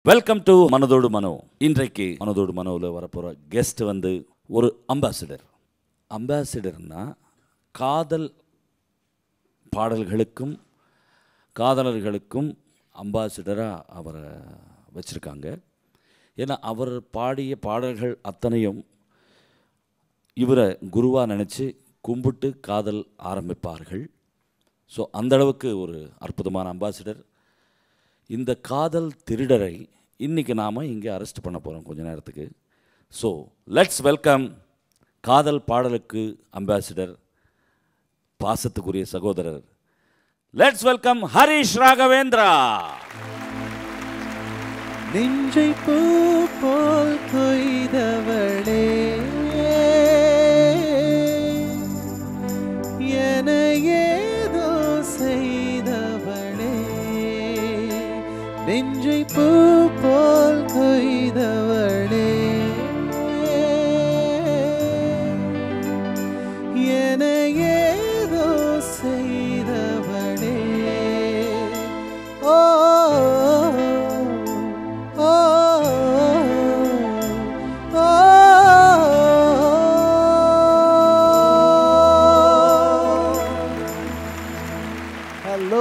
Welcome to மனதோடு மனோ இன்றைக்கு மனதோடு மனோவில் வரப்போகிற கெஸ்ட் வந்து ஒரு அம்பாசிடர் அம்பாசிடர்னா காதல் பாடல்களுக்கும் காதலர்களுக்கும் அம்பாசிடராக அவரை வச்சுருக்காங்க ஏன்னா அவர் பாடிய பாடல்கள் அத்தனையும் இவரை குருவாக நினச்சி கும்பிட்டு காதல் ஆரம்பிப்பார்கள் ஸோ அந்த அளவுக்கு ஒரு அற்புதமான அம்பாசிடர் இந்த காதல் திருடரை இன்னைக்கு நாம் இங்கே அரெஸ்ட் பண்ண போகிறோம் கொஞ்ச நேரத்துக்கு ஸோ லெட்ஸ் வெல்கம் காதல் பாடலுக்கு அம்பாசிடர் பாசத்துக்குரிய சகோதரர் லெட்ஸ் வெல்கம் ஹரிஷ் ராகவேந்திரா நெஞ்சை பூ போல் கொய்தவளே என ஏதோ செய்தவளே நெஞ்சை பூ போல் கொய்தவளே என ஏதோ செய்தவளே ஓ ஓ ஹலோ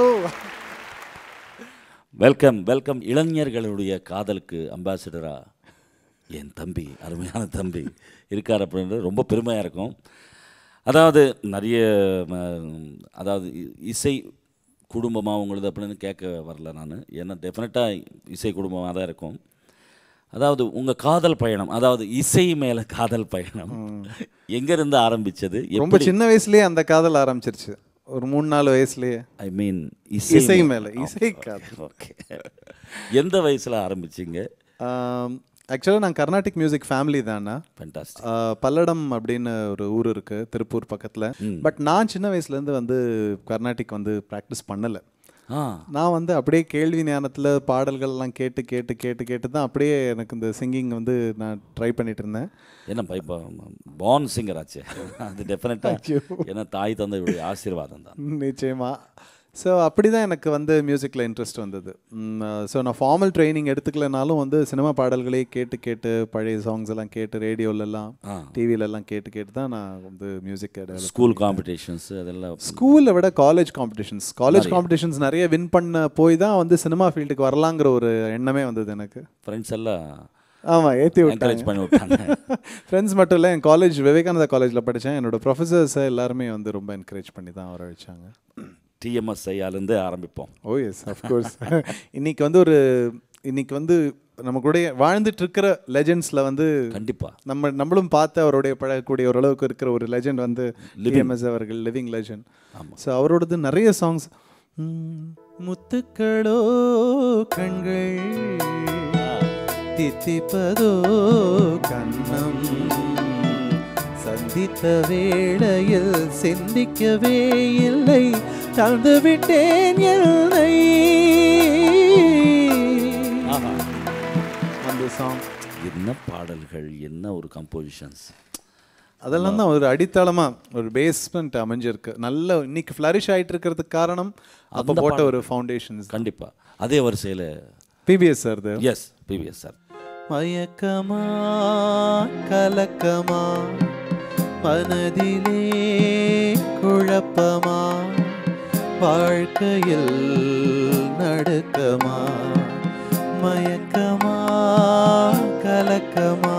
வெல்கம் வெல்கம் இளைஞர்களுடைய காதலுக்கு அம்பாசிடரா என் தம்பி அருமையான தம்பி இருக்கார் அப்படின்றது ரொம்ப பெருமையாக இருக்கும் அதாவது நிறைய ம, அதாவது இ- இசை குடும்பமாக உங்களுது அப்படின்னு கேட்க வரல நான் ஏன்னா டெஃபினட்டாக இசை குடும்பமாக தான் இருக்கும் அதாவது உங்கள் காதல் பயணம் அதாவது இசை மேலே காதல் பயணம் எங்கேருந்து ஆரம்பிச்சது ரொம்ப சின்ன வயசுலயே அந்த காதல் ஆரம்பிச்சிருச்சு ஒரு மூணு நாலு வயசுலயே ஐ மீன் இசை மேல இசை காதல் ஓகே எந்த வயசில் ஆரம்பிச்சிங்க ஆக்சுவலாக நான் கர்நாடிக் மியூசிக் ஃபேமிலி தானே ஃபென்டாஸ்டிக் ஆஹ் பல்லடம் அப்படின்னு ஒரு ஊர் இருக்கு திருப்பூர் பக்கத்துல பட் நான் சின்ன வயசுல இருந்து வந்து கர்நாடிக் வந்து ப்ராக்டிஸ் பண்ணல ஆ நான் வந்து அப்படியே கேள்வி ஞானத்துல பாடல்கள் எல்லாம் கேட்டு கேட்டு கேட்டு கேட்டு தான் அப்படியே எனக்கு இந்த சிங்கிங் வந்து நான் ட்ரை பண்ணிட்டு இருந்தேன் என்னப்பா இப்போ பான் சிங்கர் ஆச்சு அது டெஃபினட்டாக ஏன்னா தாய் தந்தையுடைய ஆசீர்வாதம் தான் நிச்சயமா ஸோ அப்படி தான் எனக்கு வந்து மியூசிக்கில் இன்ட்ரெஸ்ட் வந்தது ஸோ நான் ஃபார்மல் ட்ரைனிங் எடுத்துக்கலனாலும் வந்து சினிமா பாடல்களே கேட்டு கேட்டு பழைய சாங்ஸ் எல்லாம் கேட்டு ரேடியோலெல்லாம் ஆ. டிவிலெல்லாம் கேட்டு கேட்டு தான் நான் வந்து மியூசிக் டெவலப் ஸ்கூல் காம்படிஷன்ஸ் அதெல்லாம் ஸ்கூலை விட காலேஜ் காம்படிஷன்ஸ் காலேஜ் காம்படிஷன்ஸ் நிறைய வின் பண்ண போய் தான் வந்து சினிமா ஃபீல்டுக்கு வரலாங்கிற ஒரு எண்ணமே வந்தது எனக்கு ஃப்ரெண்ட்ஸ் எல்லாம் ஆமாம் ஏற்றி விட்டாங்க என்கரேஜ் பண்ணி விட்டாங்க ஃப்ரெண்ட்ஸ் மட்டும் இல்லை என் காலேஜ் விவேகானந்தா காலேஜில் படித்தேன் என்னோட ப்ரொஃபசர்ஸை எல்லாருமே வந்து ரொம்ப என்கரேஜ் பண்ணி தான் வர வச்சாங்க டிஎம்எஸ் ஐயாலேருந்து ஆரம்பிப்போம் ஓ எஸ் அஃப்கோர்ஸ் இன்னைக்கு வந்து ஒரு இன்னைக்கு வந்து நம்ம கூட வாழ்ந்துட்டு இருக்கிற லெஜெண்ட்ஸில் வந்து கண்டிப்பாக நம்ம நம்மளும் பார்த்து அவருடைய பழகக்கூடிய ஓரளவுக்கு இருக்கிற ஒரு லெஜெண்ட் வந்து டிஎம்எஸ் அவர்கள் லிவிங் லெஜெண்ட் ஸோ அவரோடது நிறைய சாங்ஸ் முத்துக்களோ கண்கள் தித்திப்பதோ கண்ணம் சந்தித்த வேளையில் சிந்திக்கவே இல்லை தந்து விட்டேன் என்னை அந்த சாங் என்ன பாடல்கள் என்ன ஒரு கம்போசிஷன்ஸ் அதெல்லாம் தான் ஒரு அடித்தளமா ஒரு பேஸ்மெண்ட் அமைஞ்சிருக்கு நல்ல இன்னைக்கு ஃப்ளரிஷ் ஆயிட்டு இருக்கிறதுக்கு காரணம் அப்போ போட்ட ஒரு ஃபவுண்டேஷன்ஸ் கண்டிப்பாக அதே வரிசையில் PBS sir S PVS sir மயக்கமா கலக்கமா மனதிலே குழப்பமா வாழ்க்கையில் நடுக்கமா மயக்கமா கலக்கமா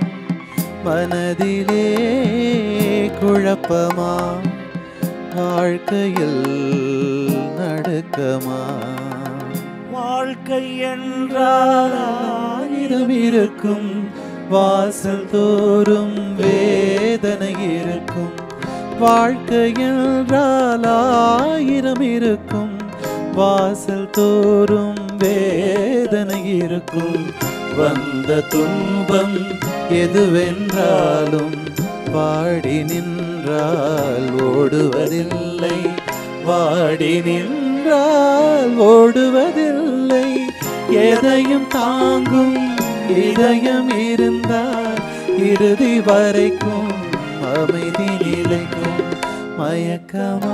மனதிலே குழப்பமா வாழ்க்கையில் நடுக்கமா வாழ்க்கை என்றால் ஆயிரம் இருக்கும் வாசல் தோறும் வேதனை இருக்கும் வாழ்க்கை என்றால் ஆயிரம் இருக்கும் வாசல் தோறும் வேதனை இருக்கும் வந்த துன்பம் எதுவென்றாலும் பாடி நின்றால் ஓடுவதில்லை வாடி நின்றால் ஓடுவதில்லை எதையும் தாங்கும் இதயம் இருந்தால் இறுதி வரைக்கும் அமைதி நிலைக்கும் மயக்கமா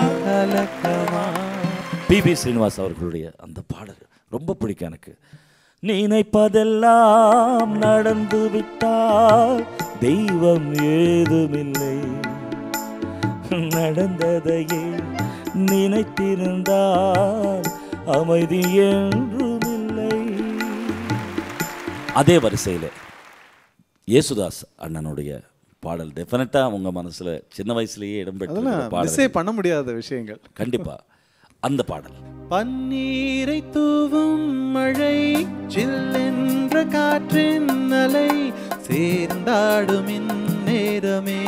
கலக்கமா பிபி ஸ்ரீனிவாஸ் அவர்களுடைய அந்த பாடல் ரொம்ப பிடிக்கும் எனக்கு நினைப்பதெல்லாம் நடந்து விட்டால் தெய்வம் ஏதுமில்லை நடந்ததையே நினைத்திருந்தால் அமைதி என்றுமில்லை அதே வரிசையில் இயேசுதாஸ் அண்ணனுடைய பாடல் டெஃபினட்டாக உங்கள் மனசில் சின்ன வயசுலேயே இடம்பெற்ற அதெல்லாம் பாடல் மிஸ்ஸே பண்ண முடியாத விஷயங்கள் கண்டிப்பாக அந்த பாடல் பன்னீரை தூவும் மழை சில்லென்ற காற்றின் அலை சேர்ந்தாடும் இந்நேரமே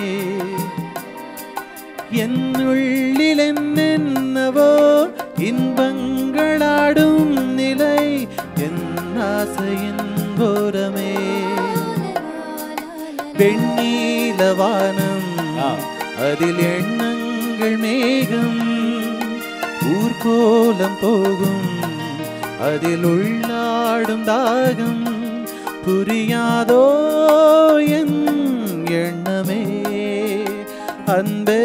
என்னுள்ளில் என்னென்னவோ இன்பங்களாடும் நிலை என் ஆசையின் ஓரமே வெண்ணீலவானம் ஆ. அதில் எண்ணங்கள் மேகம் ஊர்கோலம் போகும் அதில் உள்ளாடும் தாகம் புரியாதோ என் எண்ணமே அன்பே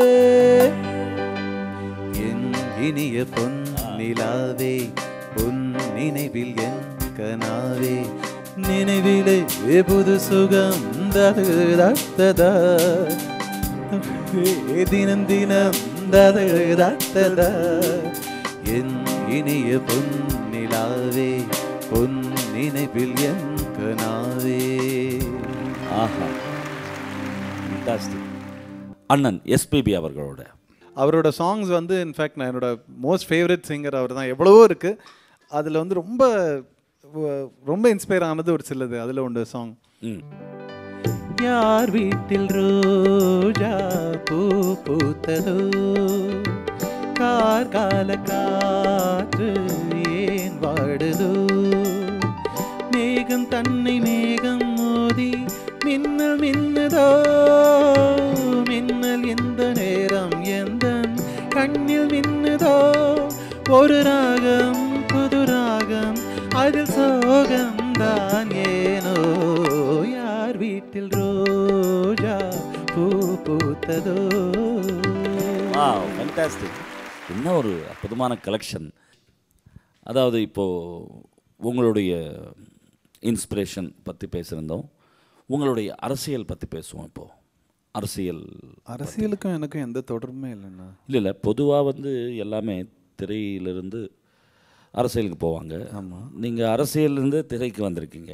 என் இனிய பொன் நிலாவே பொன் நினைவில் என் கனாவே நினைவிலே புது சுகம் தது தத்ததா தினம் தினம் தது தத்ததா என் இனிய பொன் நிலாவே பொன் நினைவில் என் கனாவே ஆஹா Fantastic. அண்ணன் எஸ்பிபி அவர்களோட அவரோட சாங்ஸ் வந்து இன்ஃபேக்ட் நான் என்னோட மோஸ்ட் ஃபேவரட் சிங்கர் அவர் தான் எவ்வளவோ இருக்குது அதில் வந்து ரொம்ப வ- ரொம்ப இன்ஸ்பயர் ஆனது ஒரு சிலது அதில் உண்டு சாங் ம் யார் வீட்டில் ரோஜா பூ பூத்ததோ கார்கால காற்று ஏன் வாடுதோ மேகம் தன்னை மேகம் மோதி மின்னல் மின்னுதோ மின்னல் எந்த நேரம் எந்த கண்ணில் மின்னுதோ ஒரு ராகம் புது ராகம் அதில் சோகம் தான் ஏனோ யார் வீட்டில் ரோஜா பூ பூத்ததோ ஆ ஃபண்டாஸ்டிக் என்ன ஒரு அற்புதமான கலெக்ஷன் அதாவது இப்போது உங்களுடைய இன்ஸ்பிரேஷன் பற்றி பேசியிருந்தோம் உங்களுடைய அரசியல் பற்றி பேசுவோம் இப்போது அரசியல் அரசியலுக்கும் எனக்கும் எந்த தொடர்புமே இல்லைண்ணா இல்லை இல்லை பொதுவாக வந்து எல்லாமே திரையிலிருந்து அரசியலுக்கு போவாங்க ஆமாம் நீங்கள் அரசியலிருந்து திரைக்கு வந்திருக்கீங்க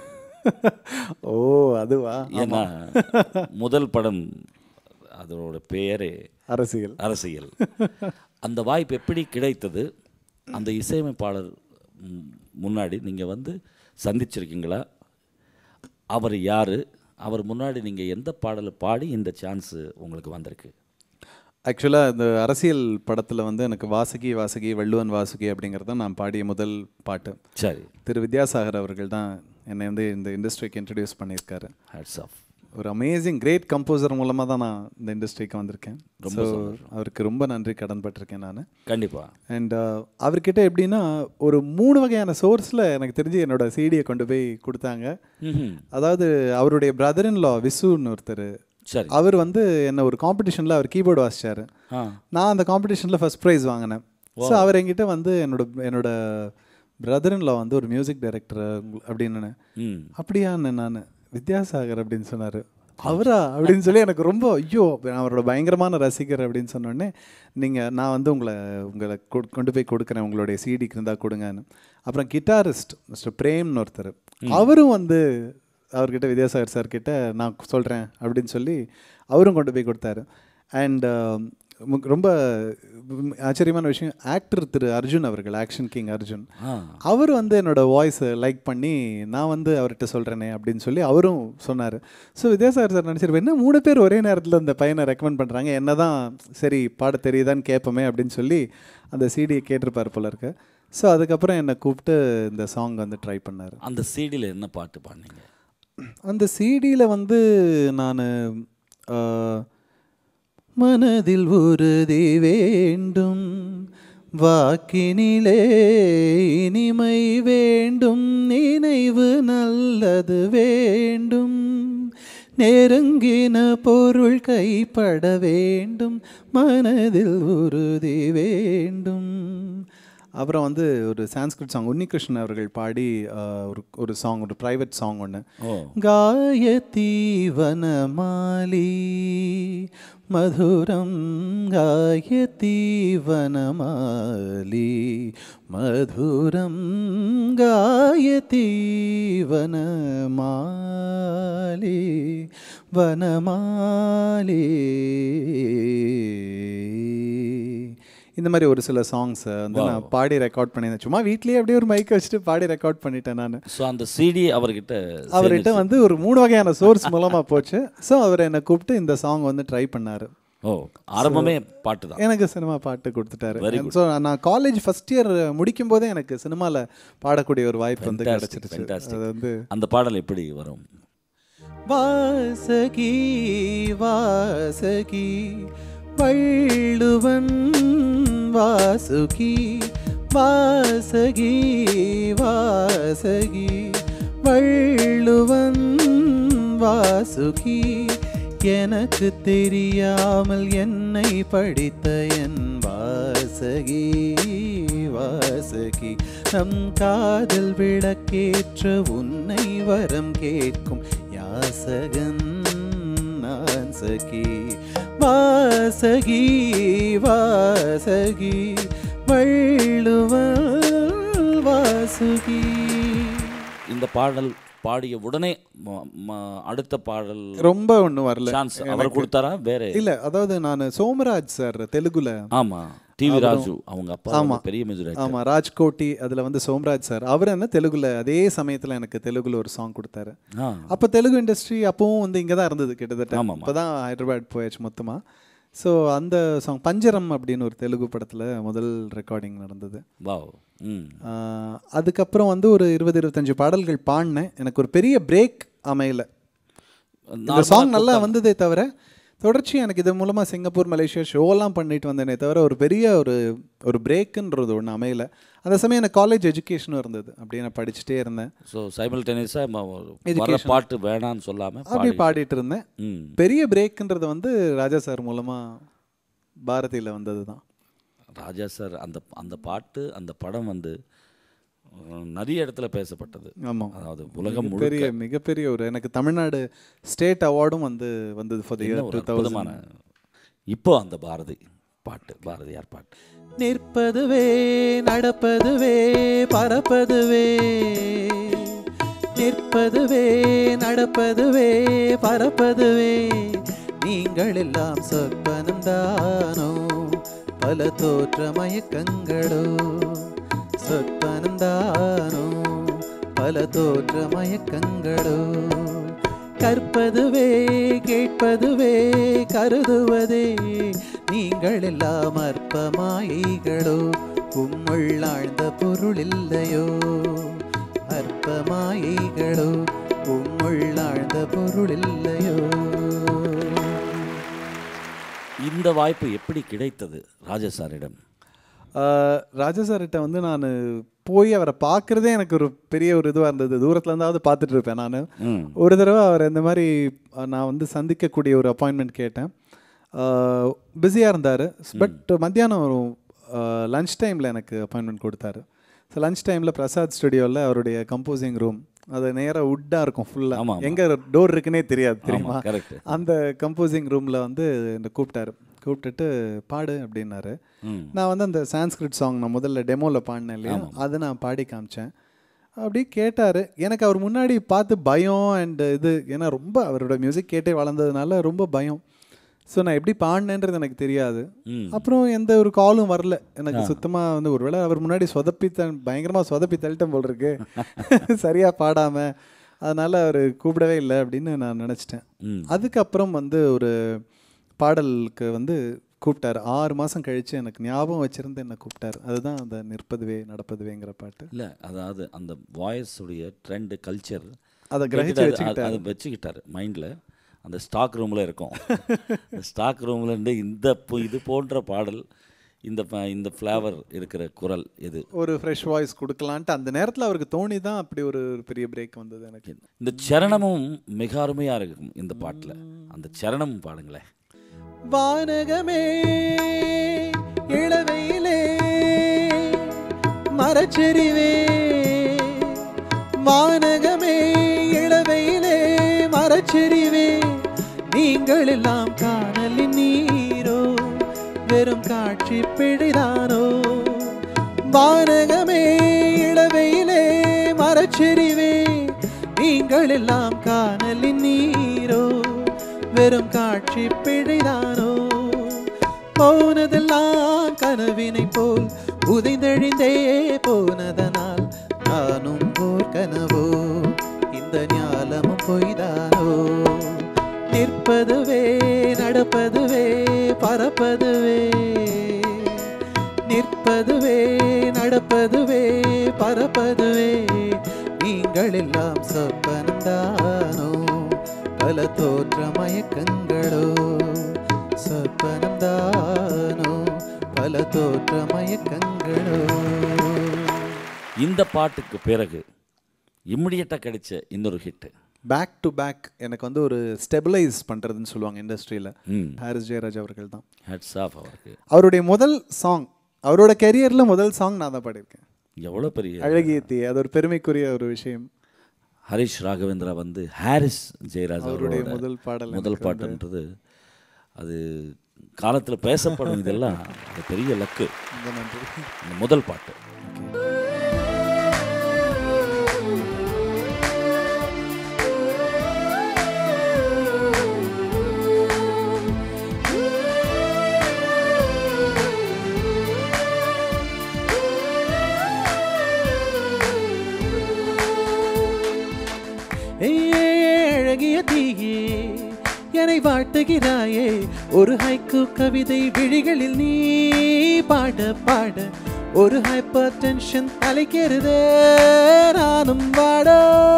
ஓ அதுவா ஏன்னா முதல் படம் அதோட பெயரே அரசியல் அரசியல் அந்த வாய்ப்பு எப்படி கிடைத்தது அந்த இசையமைப்பாளர் ம், முன்னாடி நீங்கள் வந்து சந்திச்சிருக்கீங்களா அவர் யார் அவர் முன்னாடி நீங்கள் எந்த பாடலை பாடி இந்த சான்ஸு உங்களுக்கு வந்திருக்கு ஆக்சுவலாக இந்த அரசியல் படத்தில் வந்து எனக்கு வாசுகி வாசுகி வள்ளுவன் வாசுகி அப்படிங்கிறது தான் நான் பாடிய முதல் பாட்டு சரி திரு வித்யாசாகர் அவர்கள் தான் என்னை வந்து இந்த இண்டஸ்ட்ரிக்கு இன்ட்ரடியூஸ் பண்ணியிருக்காரு ஹேட்ஸ் ஆஃப் ஒரு அமேசிங் கிரேட் கம்போசர் மூலமாக தான் நான் இந்த இண்டஸ்ட்ரிக்கு வந்திருக்கேன் ரொம்ப ஸோ அவருக்கு ரொம்ப நன்றி கடன்பட்டிருக்கேன் நான் கண்டிப்பாக அண்ட் அவர்கிட்ட எப்படின்னா ஒரு மூணு வகையான சோர்ஸில் எனக்கு தெரிஞ்சு என்னோட சிடியை கொண்டு போய் கொடுத்தாங்க ம் அதாவது அவருடைய பிரதர் இன் லா விசுன்னு ஒருத்தர் சரி அவர் வந்து என்ன ஒரு காம்படிஷனில் அவர் கீபோர்டு வாசிச்சார் ஆ நான் அந்த காம்படிஷனில் ஃபர்ஸ்ட் ப்ரைஸ் வாங்கினேன் ஸோ அவர் என்கிட்ட வந்து என்னோட என்னோட பிரதர் இன் லா வந்து ஒரு மியூசிக் டைரக்டர் அப்படின்னு ம் அப்படியான்னு நான் வித்யாசாகர் அப்படின்னு சொன்னார் அவரா அப்படின்னு சொல்லி எனக்கு ரொம்ப ஐயோ நான் அவரோட பயங்கரமான ரசிகர் அப்படின்னு சொன்னோடனே நீங்கள் நான் வந்து உங்களை உங்களை கொ- கொண்டு போய் கொடுக்குறேன் உங்களுடைய சிடிக்கு இருந்தால் கொடுங்கன்னு அப்புறம் கிட்டாரிஸ்ட் மிஸ்டர் பிரேம்னு ஒருத்தர் அவரும் வந்து அவர்கிட்ட வித்யாசாகர் சார் கிட்ட நான் சொல்கிறேன் அப்படின்னு சொல்லி அவரும் கொண்டு போய் கொடுத்தாரு அண்ட் ரொம்ப ஆச்சரியமான விஷயம் ஆக்டர் திரு அர்ஜுன் அவர்கள் ஆக்ஷன் கிங் அர்ஜுன் ஆ அவர் வந்து என்னோட வாய்ஸை லைக் பண்ணி நான் வந்து அவர்கிட்ட சொல்கிறேனே அப்படின்னு சொல்லி அவரும் சொன்னார் ஸோ வித்யாசாகர் சார் நினச்சிருப்பேன் என்ன மூணு பேர் ஒரே நேரத்தில் இந்த பையனை ரெக்கமெண்ட் பண்ணுறாங்க என்ன தான் சரி பாட தெரியுதான்னு கேட்போமே அப்படின்னு சொல்லி அந்த சிடியை கேட்டிருப்பார் போல இருக்கு ஸோ அதுக்கப்புறம் என்னை கூப்பிட்டு இந்த சாங் வந்து ட்ரை பண்ணார் அந்த சிடியில் என்ன பாட்டு பாடினீங்க அந்த சிடியில் வந்து நான் மனதில் உறுதி வேண்டும் வாக்கினிலே இனிமை வேண்டும் நினைவு நல்லது வேண்டும் நெருங்கின பொருள் கைப்பட வேண்டும் மனதில் உறுதி வேண்டும் அப்புறம் வந்து ஒரு சான்ஸ்கிரிட் சாங் உன்னிகிருஷ்ணன் அவர்கள் பாடி ஆஹ், ஒரு ஒரு சாங் ஒரு ப்ரைவேட் சாங் ஒன்று ஓ गायती वनमाली मधुरं गायती वनमाली मधुरं गायती वनमाली வனமாலி இந்த மாதிரி ஒரு சில சாங்ஸை வந்து நான் பாடி ரெக்கார்ட் பண்ணியிருந்தேன் சும்மா வீட்லயே அப்படியே ஒரு மைக் வச்சுட்டு பாடி ரெக்கார்ட் பண்ணிட்டேன் நான் ஸோ அந்த சிடி அவர்கிட்ட அவர்கிட்ட வந்து ஒரு மூணு வகையான சோர்ஸ் மூலமா போச்சு ஸோ அவர் என்னை கூப்பிட்டு இந்த சாங் வந்து ட்ரை பண்ணாரு ஓ ஆரம்பமே பாட்டு தான் எனக்கு சினிமா பாட்டு கொடுத்துட்டாரு ஸோ நான் காலேஜ் ஃபர்ஸ்ட் இயர் முடிக்கும் போதே எனக்கு சினிமாவில் பாடக்கூடிய ஒரு வாய்ப்பு வந்து கிடைச்சிருச்சு fantastic. அது வந்து அந்த பாடல் எப்படி வரும் வாசகி வாசகி வள்ளுவன் வாசுகி வாசகி வாசகி வள்ளுவன் வாசுகி எனக்கு தெரியாமல் என்னை படித்த என் வாசகி வாசகி நம் காதல் விளக்கேற்ற உன்னை வரம் கேட்கும் யாசகன் நான் சகி வாசகி வாசகி வள்ளுவல் வாசுகி இந்த பாடல் பாடிய உடனே ம- ம- அடுத்த பாடல் ரொம்ப ஒன்றும் வரல சான்ஸ் அவர் கொடுத்தாரா வேற இல்ல அதாவது நான் சோமராஜ் சார் தெலுங்குல ஆமா டிவி ராஜு அவங்க அப்பா வந்து பெரிய மேஜர் ஆமா ராஜ்கோட்டி அதுல வந்து சோம்ராஜ் சார் அவர் என்ன தெலுங்குல அதே சமயத்துல எனக்கு தெலுங்குல ஒரு சாங் கொடுத்தாரு ஆ அப்போ தெலுங்கு இண்டஸ்ட்ரி அப்பவும் வந்து இங்கே தான் இருந்தது கிட்டத்தட்ட ஆமாமா. இப்போ தான் ஹைதராபாத் போயாச்சு மொத்தமாக ஸோ அந்த சாங் பஞ்சரம் அப்படின்னு ஒரு தெலுங்கு படத்தில் முதல் ரெக்கார்டிங் நடந்தது வாவ் ம் ஆஹ் அதுக்கப்புறம் வந்து ஒரு இருபது இருபத்தஞ்சு பாடல்கள் பாடினேன் எனக்கு ஒரு பெரிய பிரேக் அமையல இந்த சாங் நல்லா வந்ததே தவிர தொடர்ச்சி எனக்கு இது மூலமாக சிங்கப்பூர் மலேசியா ஷோலாம் பண்ணிட்டு வந்தேனே தவிர ஒரு பெரிய ஒரு ஒரு பிரேக்குன்றது ஒன்று அமையல அந்த சமயம் எனக்கு காலேஜ் எஜுகேஷனும் இருந்தது அப்படியே நான் படிச்சுட்டே இருந்தேன் ஸோ சைமல்டேனியஸாக வர பாட்டு வேணான்னு சொல்லாம அப்படி பாடி பாடிட்டு இருந்தேன் ம் பெரிய பிரேக்குன்றது வந்து ராஜா சார் மூலமா பாரதியில் வந்தது தான் ராஜா சார் அந்த அந்த பாட்டு அந்த படம் வந்து அஹ், நிறைய இடத்துல பேசப்பட்டது ஆமாம் அதாவது உலகம் முழுக்க பெரிய மிகப்பெரிய ஒரு எனக்கு தமிழ்நாடு ஸ்டேட் அவார்டும் வந்து வந்தது ஃபார் தி என்ன இயர் ஒரு டூ அற்புதமான இப்போ அந்த பாரதி பாட்டு பாரதியார் பாட்டு நிற்பதுவே நடப்பதுவே பறப்பதுவே நிற்பதுவே நடப்பதுவே பறப்பதுவே நீங்கள் எல்லாம் சொற்பனம் தானோ பல தோற்ற மயக்கங்களோ சொற்பனம் தானோ பல தோற்ற மயக்கங்களோ கற்பதுவே கேட்பதுவே கருதுவதே நீங்கள் எல்லாம் அற்பமாயிகளோ உம்முள் ஆழ்ந்த பொருள் இல்லையோ அற்பமாயிகளோ உம்முள் ஆழ்ந்த பொருள் இல்லையோ இந்த வாய்ப்பு எப்படி கிடைத்தது ராஜா சாரிடம் ராஜா சார்கிட்ட வந்து நான் போய் அவரை பார்க்குறதே எனக்கு ஒரு பெரிய ஒரு இதுவாக இருந்தது தூரத்துல இருந்தாவது பார்த்துட்டு இருப்பேன் நான் ம் ஒரு தடவை அவர் இந்த மாதிரி அஹ், நான் வந்து சந்திக்கக்கூடிய ஒரு அப்பாயின்மெண்ட் கேட்டேன் பிஸியாக இருந்தார் பட் மத்தியானம் ஒரு லஞ்ச் டைமில் எனக்கு அப்பாயின்மெண்ட் கொடுத்தாரு ஸோ லஞ்ச் டைமில் பிரசாத் ஸ்டுடியோவில் அவருடைய கம்போசிங் ரூம் அது நேராக வுட்டாக இருக்கும் ஆமா, ஃபுல்லாக ஆமா. எங்கே டோர் இருக்குன்னே தெரியாது ஆமா தெரியுமா கரெக்ட் அந்த கம்போசிங் ரூமில் வந்து என்னை கூப்பிட்டாரு கூப்பிட்டுட்டு பாடு அப்படின்னாரு ம் நான் வந்து அந்த சான்ஸ்கிரிட் சாங் நான் முதல்ல டெமோவில் பாடினேன் இல்லையா அதை நான் பாடி காமிச்சேன் அப்படி கேட்டார் எனக்கு அவர் முன்னாடி பார்த்து பயம் அண்ட் இது ஏன்னா ரொம்ப அவரோட மியூசிக் கேட்டே வளர்ந்ததுனால ரொம்ப பயம் ஸோ நான் எப்படி பாடினேன்றது எனக்கு தெரியாது ம் அப்புறம் எந்த ஒரு காலும் வரல எனக்கு சுத்தமாக வந்து ஒருவேளை அவர் முன்னாடி சொதப்பி த பயங்கரமாக சொதப்பி தள்ளிட்டேன் போல் இருக்கு சரியாக பாடாமல் அதனால் அவர் கூப்பிடவே இல்லை அப்படின்னு நான் நினச்சிட்டேன் ம் அதுக்கப்புறம் வந்து ஒரு பாடலுக்கு வந்து கூப்பிட்டாரு ஆறு மாதம் கழித்து எனக்கு ஞாபகம் வச்சிருந்து என்னை கூப்பிட்டாரு அதுதான் அந்த நிற்பதுவே நடப்பதுவேங்கிற பாட்டு இல்லை அதாவது அந்த வாய்ஸ் உடைய ட்ரெண்டு கல்ச்சர் அதை கிரகிச்சு வச்சுக்கிட்டாரு அதை வச்சுக்கிட்டாரு மைண்டில் அந்த ஸ்டாக் ரூமில் இருக்கும் ஸ்டாக் ரூமில் இருந்து இந்த பு- இது போன்ற பாடல் இந்த ப- இந்த ஃப்ளேவர் இருக்கிற குரல் இது ஒரு ஃப்ரெஷ் வாய்ஸ் கொடுக்கலான்ட்டு அந்த நேரத்தில் அவருக்கு தோணி தான் அப்படி ஒரு ஒரு பெரிய பிரேக் வந்தது எனக்கு இந்த சரணமும் மிக அருமையாக இருக்கும் இந்த பாட்டில் அந்த சரணம் பாடுங்களேன் வானகமே இளவையிலே மரச்செறிவே வானகமே இளவையிலே மரச்செறிவே நீங்கள் எல்லாம் காணலின் நீரோ வெறும் காட்சி பிழைதானோ வானகமே இளவையிலே மரச்செறிவே நீங்கள் எல்லாம் காணலின் நீரோ வெறும் காட்சி பிழைதானோ போனதெல்லாம் கனவினை போல் உதைந்தழிந்தே போனதனால் நானும் போர் கனவோ இந்த ஞாலமும் பொய்தானோ நிற்பதுவே நடப்பதுவே பறப்பதுவே நிற்பதுவே நடப்பதுவே பறப்பதுவே நீங்கள் எல்லாம் சொப்பனந்தானோ பல தோற்ற மயக்கங்களோ சொப்பனந்தானோ பல தோற்ற மயக்கங்களோ இந்த பாட்டுக்கு பிறகு இம்மிடியட்டாக கிடைச்ச இன்னொரு ஹிட்டு பேக் டு பேக் எனக்கு வந்து ஒரு ஸ்டெபிளைஸ் பண்ணுறதுன்னு சொல்லுவாங்க இண்டஸ்ட்ரியில் ம் ஹாரிஸ் ஜெயராஜ் அவர்கள் தான் ஹெட்ஸ் ஆஃப் அவருக்கு அவருடைய முதல் சாங் அவரோட கெரியரில் முதல் சாங் நான் தான் பாடியிருக்கேன் எவ்வளோ பெரிய அழகிய தீ அது ஒரு பெருமைக்குரிய ஒரு விஷயம் ஹரிஷ் ராகவேந்திரா வந்து ஹாரிஸ் ஜெயராஜ் அவருடைய அவரோட முதல் பாடல் முதல் பாட்டுன்றது அது காலத்தில் பேசப்படும் இதெல்லாம் அது பெரிய லக்கு ரொம்ப நன்றி இந்த முதல் பாட்டு ஏய், அழகிய தீயே என்னை வாட்டுகிறாயே ஒரு ஹைக்கு கவிதை விழிகளில் நீ பாட பாட ஒரு ஹைப்பர் டென்ஷன் தலைக்கிறதே நானும் வாட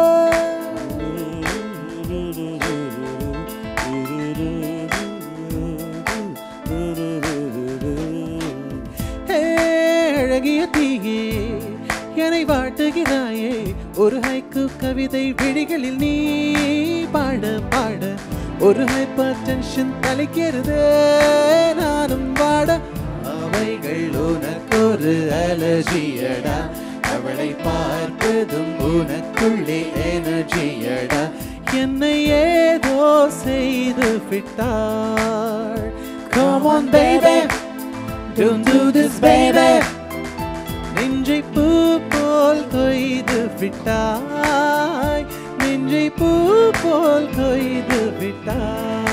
ஹே, அழகிய தீயே என்னை வாட்டுகிறாயே ஒரு ஹைக்கு கவிதை விழிகளில் நீ பாட பாட ஒரு ஹைப்பர் டென்ஷன் தலைக்கிறதே நானும் வாட அவைகள் உனக்கு ஒரு அலர்ஜியடா அவளை பார்ப்பதும் உனக்குள்ளே எனர்ஜியடா என்னை ஏதோ செய்து விட்டாள் Come on baby Don't do this baby நெஞ்சை பூ போல் கொய்து விட்டாய் நெஞ்சை பூ போல் கொய்து விட்டாய்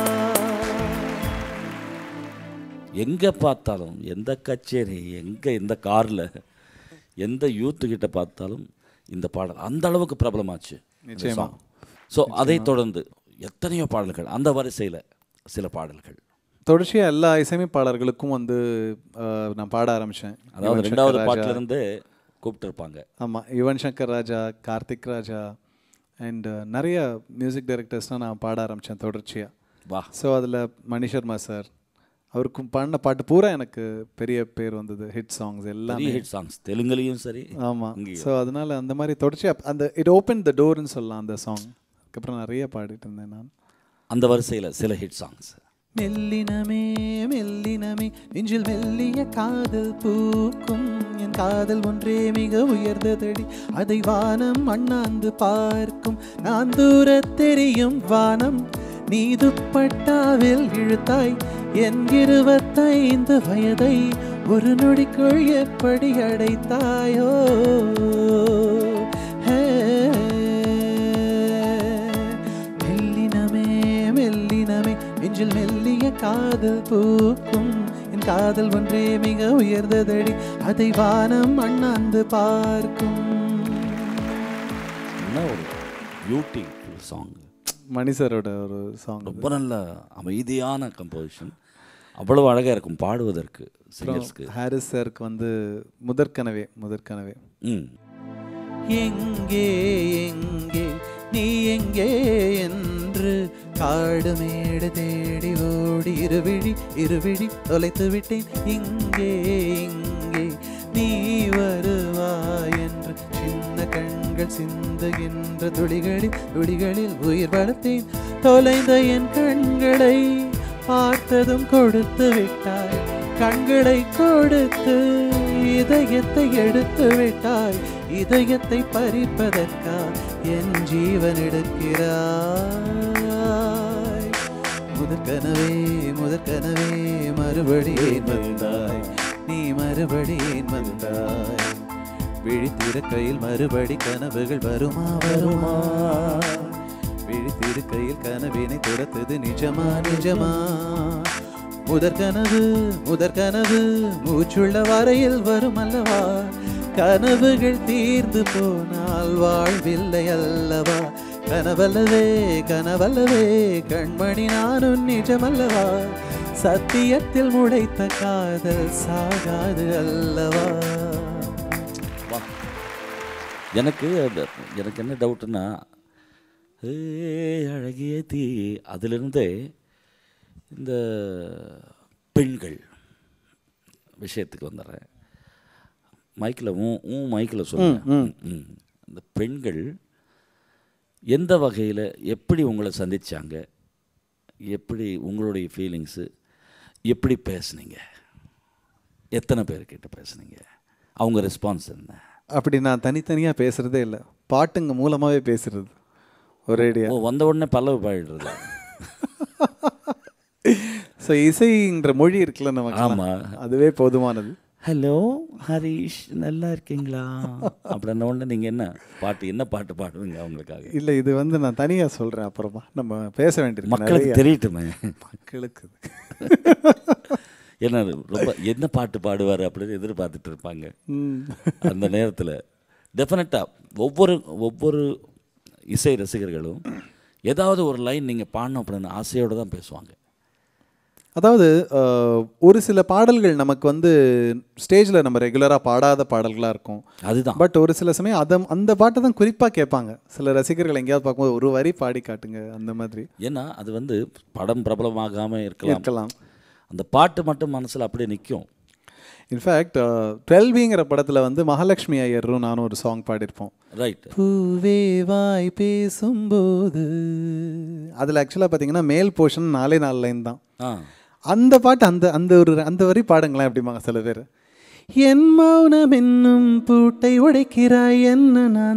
எங்கே பார்த்தாலும் எந்த கச்சேரி எங்கே எந்த காரில் எந்த யூத்து கிட்ட பார்த்தாலும் இந்த பாடல் அந்த அளவுக்கு பிரபலமாச்சு நிச்சயமா. ஸோ அதை தொடர்ந்து எத்தனையோ பாடல்கள் அந்த வரிசையில் சில பாடல்கள் தொடர்ச்சியாக எல்லா இசையமைப்பாளர்களுக்கும் வந்து அஹ், நான் பாட ஆரம்பித்தேன் அதாவது ரெண்டாவது பாட்டிலிருந்து கூப்பிட்டுருப்பாங்க ஆமாம் யுவன் சங்கர் ராஜா கார்த்திக் ராஜா அண்ட் நிறைய மியூசிக் டைரக்டர்ஸ்லாம் நான் பாட ஆரம்பித்தேன் தொடர்ச்சியாக வா ஸோ அதில் மணி சர்மா சார் அவருக்கும் பாடின பாட்டு பூரா எனக்கு பெரிய பேர் வந்தது ஹிட் சாங்ஸ் எல்லாமே பெரிய ஹிட் சாங்ஸ் தெலுங்குலேயும் சரி ஆமாம் இங்கேயும். ஸோ அதனால அந்த மாதிரி தொடர்ச்சியாக அந்த இட் ஓப்பன் த டோர்னு சொல்லலாம் அந்த சாங் அதுக்கப்புறம் நிறைய பாடிட்டு இருந்தேன் நான் அந்த வரிசையில் சில ஹிட் சாங்ஸ் மெல்லினமே மெல்லினமே நெஞ்சில் மெல்லிய காதல் பூக்கும் என் காதல் ஒன்றே மிக உயர்ந்ததடி அதை வானம் அண்ணாந்து பார்க்கும் நான் தூர தெரியும் வானம் நீ துப்பட்டாவில் இழுத்தாய் என் இருபத்தைந்து வயதை ஒரு நொடிக்குள் எப்படி அடைத்தாயோ மெல்லினமே மெல்லினமே நெஞ்சில் மெல்லிய காதல் பூக்கும் என் காதல் ஒன்றே மிக உயர்ந்ததடி அதை வானம் அண்ணாந்து பார்க்கும் என்ன ஒரு பியூட்டிஃபுல் சாங் மணி சாரோட ஒரு சாங் ரொம்ப நல்ல அமைதியான கம்போசிஷன் அவ்வளவு அழகாக இருக்கும் பாடுவதற்கு சிங்கர்ஸ்க்கு ஹாரிஸ் சாருக்கு வந்து முதற்கனவே முதற்கனவே ம் எங்கே எங்கே நீ எங்கே என்று காடு மேடு தேடி ஓடி இருவிழி இருவிழி தொலைத்து விட்டேன் இங்கே இங்கே நீ வருவாய் என்று சின்ன கண்கள் சிந்துகின்ற துளிகளில் துளிகளில் உயிர் வளர்த்தேன் தொலைந்த என் கண்களை பார்த்ததும் கொடுத்து விட்டாய் கண்களை கொடுத்து இதயத்தை எடுத்து விட்டாய் இதயத்தை பறிப்பதற்கா என் ஜீவன் எடுக்கிறாய் முதற்கனவே முதற்கனவே மறுபடியேன் வந்தாய் நீ மறுபடியேன் வந்தாய் விழித்திருக்கையில் மறுபடி கனவுகள் வருமா வருமா விழித்திருக்கையில் கனவினை துரத்துது நிஜமா நிஜமா முதற்கனவு முதற்கனவு மூச்சுள்ள வரையில் வரும் அல்லவா கனவுகள் தீர்ந்து போனால் வாழ்வில்லை அல்லவா கனவல்லவே கனவல்லவே கண்மணி நானும் நிஜமல்லவா சத்தியத்தில் முளைத்த காதல் சாகாது அல்லவா வா. எனக்கு அந்த- எனக்கு என்ன டவுட்டுன்னா ஏ அழகிய தீ அதிலிருந்தே இந்த பெண்கள் விஷயத்துக்கு வந்துடுறேன் மைக்கில் ஊ ஊ மைக்கில் சொல்லுங்கள் ம் இந்த பெண்கள் எந்த வகையில் எப்படி உங்களை சந்திச்சாங்க எப்படி உங்களுடைய ஃபீலிங்ஸு எப்படி பேசுனீங்க எத்தனை பேர்கிட்ட பேசுனீங்க அவங்க ரெஸ்பான்ஸ் என்ன அப்படி நான் தனித்தனியாக பேசுறதே இல்லை பாட்டுங்க மூலமாகவே பேசுறது ஒரேடியா ஓ வந்த உடனே பல்லவி பாடிடுறது ஸோ இசைங்கிற மொழி இருக்குல்ல நமக்கு ஆமா. அதுவே போதுமானது ஹலோ ஹரிஷ் நல்லா இருக்கீங்களா அப்படின்ன உடனே நீங்கள் என்ன பாட்டு என்ன பாட்டு பாடுவீங்க அவங்களுக்காக இல்லை இது வந்து நான் தனியாக சொல்கிறேன் அப்புறமா நம்ம பேச வேண்டியிருக்கு மக்களுக்கு நிறைய. தெரியட்டுமே மக்களுக்கு என்ன ரொம்ப என்ன பாட்டு பாடுவார் அப்படின்னு எதிர்பார்த்துட்டு இருப்பாங்க ம். அந்த நேரத்தில் டெஃபினட்டாக ஒவ்வொரு ஒவ்வொரு இசை ரசிகர்களும் ஏதாவது ஒரு லைன் நீங்கள் பாடணும் அப்படின்னு ஆசையோடு தான் பேசுவாங்க அதாவது அஹ், ஒரு சில பாடல்கள் நமக்கு வந்து ஸ்டேஜில் நம்ம ரெகுலராக பாடாத பாடல்களாக இருக்கும் அதுதான் பட் ஒரு சில சமயம் அதை அந்த பாட்டை தான் குறிப்பாக கேட்பாங்க சில ரசிகர்கள் எங்கேயாவது பார்க்கும்போது ஒரு வரி பாடி காட்டுங்க அந்த மாதிரி ஏன்னா அது வந்து படம் பிரபலமாகாமல் இருக்கலாம் இருக்கலாம் அந்த பாட்டு மட்டும் மனசில் அப்படியே நிற்கும் இன்ஃபேக்ட் டுவெல்விங்கிற படத்தில் வந்து மகாலட்சுமி ஐயரும் நானும் ஒரு சாங் பாடியிருப்போம் ரைட் பூவே வாய் பேசும்போது அதில் ஆக்சுவலாக பார்த்தீங்கன்னா மேல் போர்ஷன் நாலே நாலு லைன் தான் ஆ அந்த பாட்டு அந்த அந்த ஒரு அந்த வரி பாடுங்களேன் அப்படிம்பாங்க சில பேர் என் மௌனம் என்னும் பூட்டை உடைக்கிறாய் என்ன நான்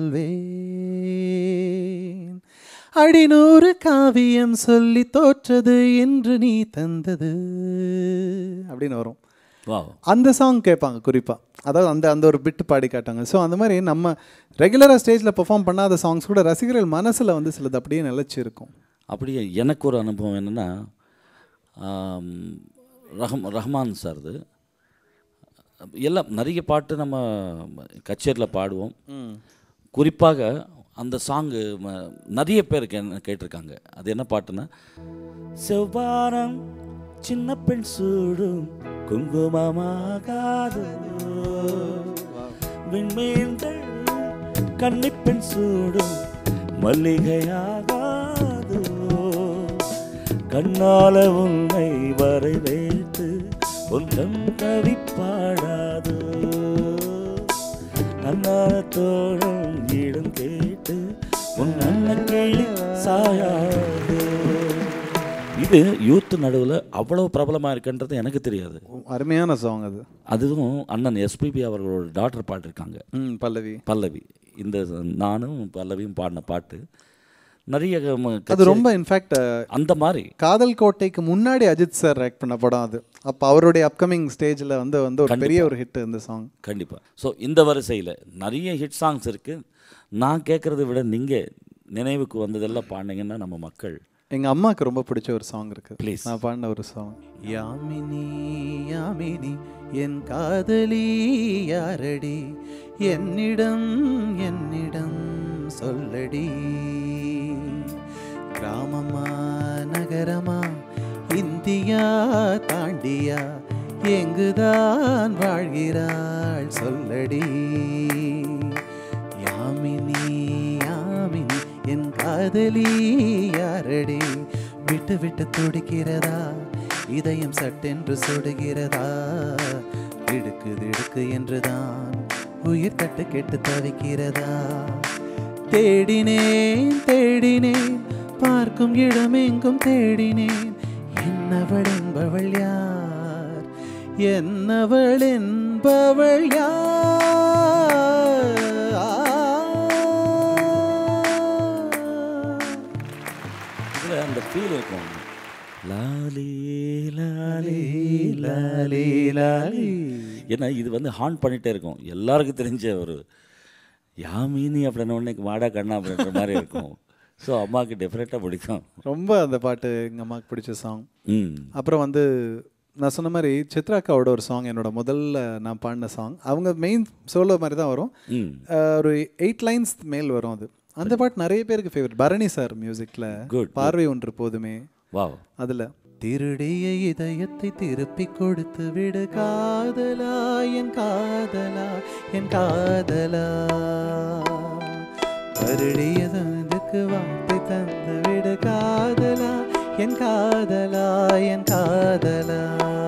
சொல்வேன் அடிநூறு காவியம் சொல்லி தோற்றது என்று நீ தந்தது அப்படின்னு வரும் வா அந்த சாங் கேட்பாங்க குறிப்பாக அதாவது அந்த அந்த ஒரு பிட்டு பாடி காட்டாங்க ஸோ அந்த மாதிரி நம்ம ரெகுலராக ஸ்டேஜில் பெர்ஃபார்ம் பண்ணாத சாங்ஸ் கூட ரசிகர்கள் மனசில் வந்து சிலது அப்படியே நிலச்சி இருக்கும் அப்படியே எனக்கு ஒரு அனுபவம் என்னென்னா ரஹம் ரஹ்மான் சார்து எல்லாம் நிறைய பாட்டு நம்ம கச்சேரியில் பாடுவோம் குறிப்பாக அந்த சாங்கு நிறைய பேர் கே கேட்டிருக்காங்க அது என்ன பாட்டுன்னா செவ்வானம் சின்ன பெண் சூடும் குங்குமமாகாது விண்மீன்கள் கன்னிப்பெண் சூடும் மல்லிகையாகாது கண்ணால உன்னை வரை வைத்து உன்னம் கவி பாடாது அன்னாரத்தோடும் இடம் கேட்டு உன் அண்ண கேள்வி சாயாது இது யூத் நடுவில் அவ்வளவு பிரபலமாக இருக்குன்றது எனக்கு தெரியாது அருமையான சாங் அது அதுவும் அண்ணன் எஸ்பிபி அவர்களோட டாக்டர் பாடிருக்காங்க ம் பல்லவி பல்லவி இந்த நானும் பல்லவியும் பாடின பாட்டு நிறைய ம- அது கச்சே- ரொம்ப இன்ஃபேக்ட் அந்த மாதிரி காதல் கோட்டைக்கு முன்னாடி அஜித் சார் ஆக்ட் பண்ண படம் அது அப்போ அவருடைய அப்கமிங் ஸ்டேஜில் வந்து வந்து ஒரு பெரிய ஒரு ஹிட் இந்த சாங் கண்டிப்பாக ஸோ இந்த வரிசையில் நிறைய ஹிட் சாங்ஸ் இருக்குது நான் கேட்குறத விட நீங்கள் நினைவுக்கு வந்ததெல்லாம் பாடினீங்கன்னா நம்ம மக்கள் எங்கள் அம்மாவுக்கு ரொம்ப பிடிச்ச ஒரு சாங் இருக்கு Please. நான் பாடின ஒரு சாங் யாமினி யாமினி என் காதலி யாரடி என்னிடம் என்னிடம் சொல்லடி கிராமமா நகரமா இந்தியா தாண்டியா எங்குதான் வாழ்கிறாள் சொல்லடி யாமினி யாமினி என் காதலி யாரடி விட்டு விட்டு துடிக்கிறதா இதயம் சட்டென்று சுடுகிறதா திடுக்கு திடுக்கு என்றுதான் உயிர் தட்டு கெட்டு தவிக்கிறதா தேடினேன் தேடினேன் பார்க்கும் இடமெங்கும் தேடினேன் என்னவள் என்பவள் யார் என்னவள் என்பவள் யார் இதில் அந்த ஃபீல் இருக்கும் லாலி லாலி லாலி லாலி ஏன்னா இது வந்து ஹான் பண்ணிகிட்டே இருக்கும் எல்லாருக்கும் தெரிஞ்ச ஒரு யாமினி அப்படின்ன உடனே வாடா கண்ணா அப்படின்ற மாதிரி இருக்கும் ஸோ அம்மாவுக்கு டெஃபினட்டாக பிடிக்கும் ரொம்ப அந்த பாட்டு எங்கள் அம்மாவுக்கு பிடிச்ச சாங் ம் அப்புறம் வந்து நான் சொன்ன மாதிரி சித்ராக்காவோட ஒரு சாங் என்னோட முதல்ல நான் பாடின சாங் அவங்க மெயின் சோலோ மாதிரி தான் வரும் ம் அஹ் ஒரு எயிட் லைன்ஸ் மேல் வரும் அது அந்த பாட்டு நிறைய பேருக்கு ஃபேவரட் பரணி சார் மியூசிக்கில் Good, பார்வை ஒன்று போதுமே வாவ் அதில் திருடிய இதயத்தை திருப்பி கொடுத்து விடு காதலா என் காதலா என் காதலா வருடியதுக்கு வார்த்தை தந்து விடு காதலா என் காதலா என் காதலா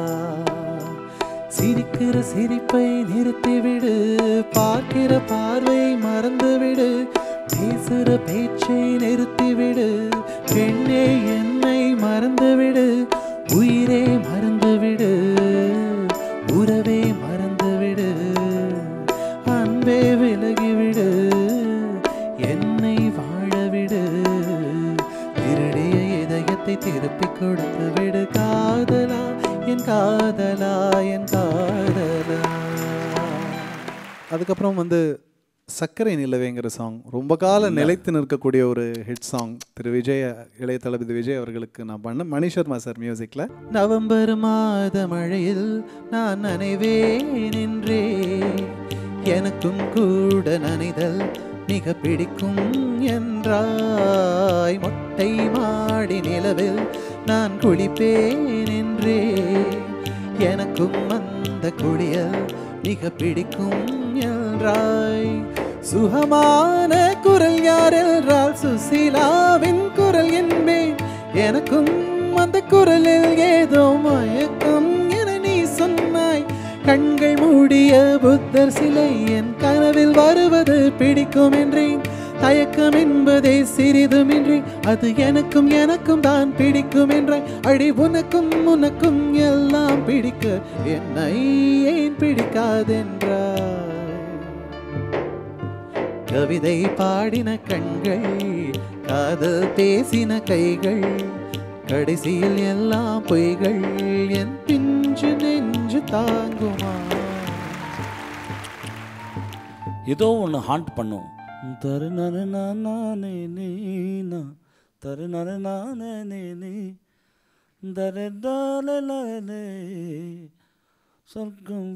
சிரிக்கிற சிரிப்பை நிறுத்திவிடு பார்க்கிற பார்வை மறந்துவிடு பேசுற பேச்சை நிறுத்திவிடு பெண்ணே என்னை மறந்துவிடு உயிரே மறந்துவிடு உறவே மறந்துவிடு அன்பே விலகிவிடு என்னை வாழவிடு திருடிய இதயத்தை திருப்பி கொடுத்து விடு காதலா என் காதலா என் காதலா அதுக்கப்புறம் வந்து சர்க்கரை நிலவேங்கிற சாங் ரொம்ப காலம் நிலைத்து நிற்கக்கூடிய ஒரு ஹிட் சாங் திரு விஜய் இளைய தளபதி விஜய் அவர்களுக்கு நான் பண்ண மணி சர்மா சார் மியூசிக்ல நவம்பர் மாத மழையில் நான் நனைவே நின்றே எனக்கும் கூட நனைதல் மிக பிடிக்கும் என்றாய் மொட்டை மாடி நிலவில் நான் குளிப்பேன் என்றே எனக்கும் அந்த குளியல் மிக பிடிக்கும் என்றாய் சுகமான குரல் யார் என்றால் சுசீலாவின் குரல் என்பேன் எனக்கும் அந்த குரலில் ஏதோ மயக்கம் என நீ சொன்னாய் கண்கள் மூடிய புத்தர் சிலை என் கனவில் வருவது பிடிக்கும் என்றேன் தயக்கம் என்பதே சிறிதுமின்றி அது எனக்கும் எனக்கும் தான் பிடிக்கும் என்றாய் அடி உனக்கும் உனக்கும் எல்லாம் பிடிக்க என்னை ஏன் பிடிக்காதென்றாய் கவிதை பாடின கண்கள் காதல் பேசின கைகள் கடைசியில் எல்லாம் பொய்கள் என் பிஞ்சு நெஞ்சு தாங்குமா ஏதோ ஒன்று ஹாண்ட் பண்ணும் தரு நரு நானே நீனா தரு நரு நானே நீ தரு தாலே சொர்க்கம்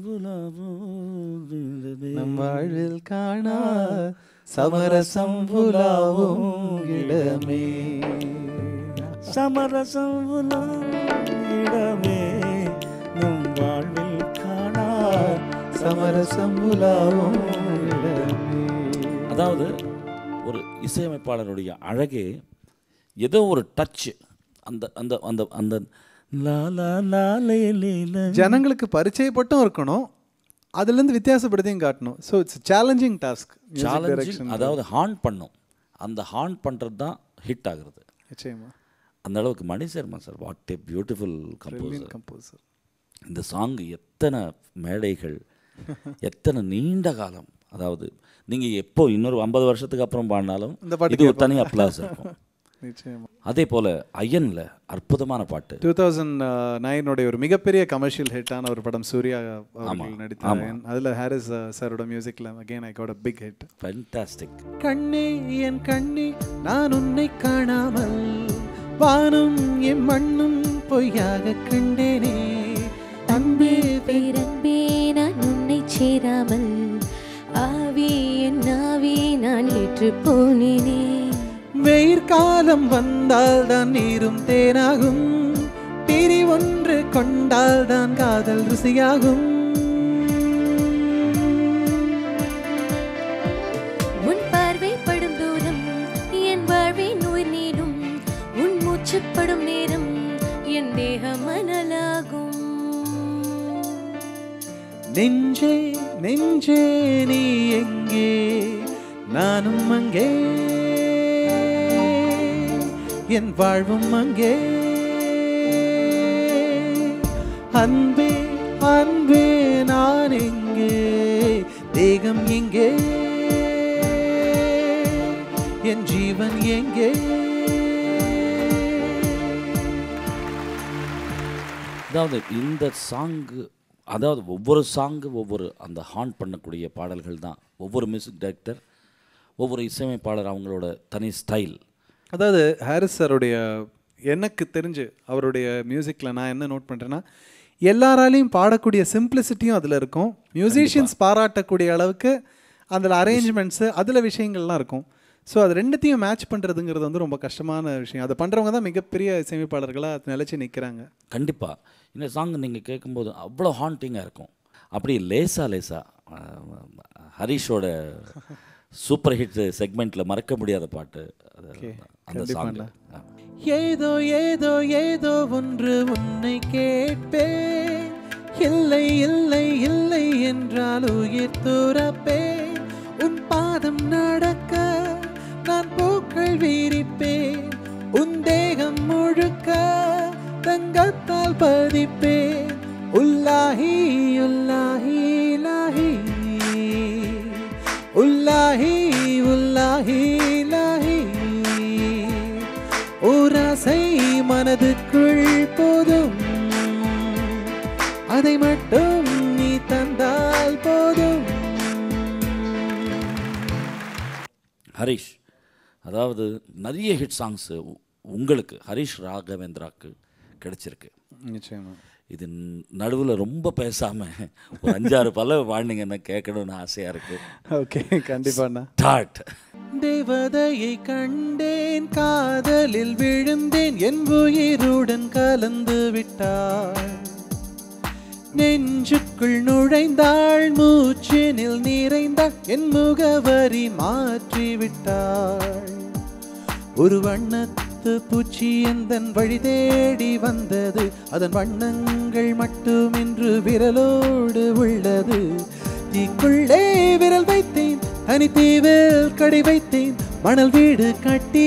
நம் வாழ்வில் காணா சமரசம் புலாவும் இடமே சமரசம் உலாம் இடமே நம் வாழ்வில் காணா சமரசம் புலாவும் இடமே அதாவது ஒரு இசையமைப்பாளருடைய அழகே ஏதோ ஒரு டச் அந்த அந்த அந்த அந்த லா லா லா லே லே ல. ஜனங்களுக்கு பரிச்சயப்பட்டும் இருக்கணும் அதுலேருந்து வித்தியாசப்படுத்தியும் காட்டணும் so it's challenging task challenging அதாவது ஹார்ன் பண்ணும் அந்த ஹார்ன் பண்ணுறது தான் ஹிட் ஆகுறது நிச்சயமா அந்த அளவுக்கு Mani Sharma sir what a beautiful composer composer இந்த சாங் எத்தனை மேடைகள் எத்தனை நீண்ட காலம் அதாவது நீங்கள் எப்போ இன்னொரு ஐம்பது வருஷத்துக்கு அப்புறம் பாடினாலும் இந்த பாட்டு இது ஒரு தனி அப்ளாஸ் இருக்கும் நிச்சயமா அதே போல் ஐயனில் அற்புதமான பாட்டு டூ தௌசண்ட் நைனுடைய ஒரு மிகப்பெரிய கமர்ஷியல் ஹிட்டான ஒரு படம் சூர்யா அவர்கள் நடித்தார் அதில் ஹாரிஸ் சாரோட மியூசிக்கில் again I got a big hit fantastic கண்ணே என் கண்ணே நான் உன்னை காணாமல் வானும் என் மண்ணும் பொய்யாக கண்டேனே அன்பே பேரன்பே நான் உன்னை சேராமல் ஆவி என் ஆவி நான் ஏற்று போனேனே வெயிற்காலம் வந்தால் தான் நீரும் தேனாகும் பிரி ஒன்று கொண்டால் தான் காதல் ருசியாகும் உன் பார்வை படும் தூரம் என் வாழ்வின் உயிர் நீடும் உன் மூச்சுப்படும் நேரம் என் தேகம் மணலாகும் நெஞ்சே நெஞ்சே நீ எங்கே நானும் அங்கே என் வாழ்வும் அங்கே அன்பே அன்பே நான் எங்கே தேகம் எங்கே என் ஜீவன் எங்கே அதாவது இந்த சாங்கு அதாவது ஒவ்வொரு சாங்கு ஒவ்வொரு அந்த ஹான் பண்ணக்கூடிய பாடல்கள் தான் ஒவ்வொரு மியூசிக் டைரக்டர் ஒவ்வொரு இசையமைப்பாளர் அவங்களோட தனி ஸ்டைல் அதாவது ஹாரிஸ் சாருடைய எனக்கு தெரிஞ்சு அவருடைய மியூசிக்கில் நான் என்ன நோட் பண்ணுறேன்னா எல்லாராலையும் பாடக்கூடிய சிம்பிளிசிட்டியும் அதில் இருக்கும் மியூசிஷியன்ஸ் பாராட்டக்கூடிய அளவுக்கு அதில் அரேஞ்ச்மெண்ட்ஸு அதில் விஷயங்கள்லாம் இருக்கும் ஸோ அது ரெண்டுத்தையும் மேட்ச் பண்ணுறதுங்கிறது வந்து ரொம்ப கஷ்டமான விஷயம் அதை பண்ணுறவங்க தான் மிகப்பெரிய இசையமைப்பாளர்களாக நிலச்சி நிற்கிறாங்க கண்டிப்பாக இந்த சாங் நீங்கள் கேட்கும்போது அவ்வளோ ஹாண்டிங்காக இருக்கும் அப்படி லேசா லேசா அஹ், ஹரிஷோட சூப்பர் ஹிட் செக்மெண்ட்டில் மறக்க முடியாத பாட்டு அது அந்த சாங் ஏதோ ஏதோ ஏதோ ஒன்று உன்னை கேட்பேன் இல்லை இல்லை இல்லை என்றால் உயிர் துறப்பேன் உன் பாதம் நடக்க நான் பூக்கள் விரிப்பேன் உன் தேகம் முழுக்க தங்கத்தால் பதிப்பேன் உல்லாஹி உல்லாஹி லாஹி உல்லாஹி உல்லாஹி லாஹி ஓராசை மனதுக்குள் போதும் அதை மட்டும் நீ தந்தால் போதும் ஹரிஷ் அதாவது நிறைய ஹிட் சாங்ஸு உங்களுக்கு ஹரிஷ் ராகவேந்திராக்கு கிடைச்சிருக்கு நிச்சயமா இது நடுவில் ரொம்ப பேசாமல் ஒரு அஞ்சாறு பல வாழ்ந்தீங்கன்னா கேட்கணும்னு ஆசையாக இருக்குது ஓகே கண்டிப்பாண்ணா ஸ்டார்ட் தேவதையை கண்டேன் காதலில் விழுந்தேன் என் உயிருடன் கலந்து விட்டாள் நெஞ்சுக்குள் நுழைந்தாள் மூச்சினில் நிறைந்தாள் என் முகவரி மாற்றி விட்டாள் ஒரு வண்ணத்து பூச்சி எந்தன் வழி தேடி வந்தது அதன் வண்ணங்கள் மட்டும் இன்று விரலோடு உள்ளது தீக்குள்ளே விரல் வைத்தேன் தனித்தீவில் கடை வைத்தேன் மணல் வீடு கட்டி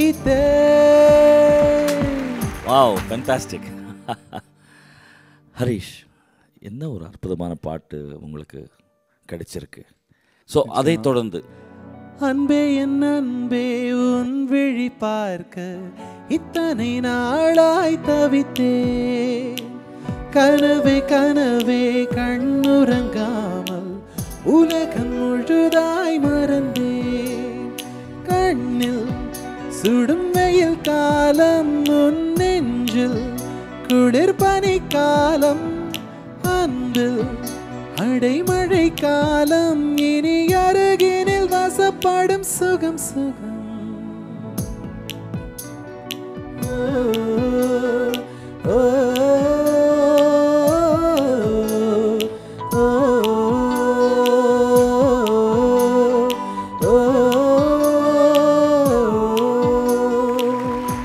வைத்தேன் வாவ் ஃபென்டாஸ்டிக் ஹரிஷ் என்ன ஒரு அற்புதமான பாட்டு உங்களுக்கு கிடைச்சிருக்கு ஸோ அதை தொடர்ந்து அன்பே என் அன்பே உன் விழி பார்க்க இத்தனை நாளாய் தவித்தேன் கனவே கனவே கண்ணுறங்காமல் உலகம் முழுதாய் மறந்தேன் கண்ணில் சுடும் வெயில் காலம் உன் நெஞ்சில் குளிர் பனி காலம் அன்பில் அடைமழை காலம் இனி அருகினில் வசப்படும் சுகம் சுகம் ஓ, ஓ, ஓ, ஓ, ஓ.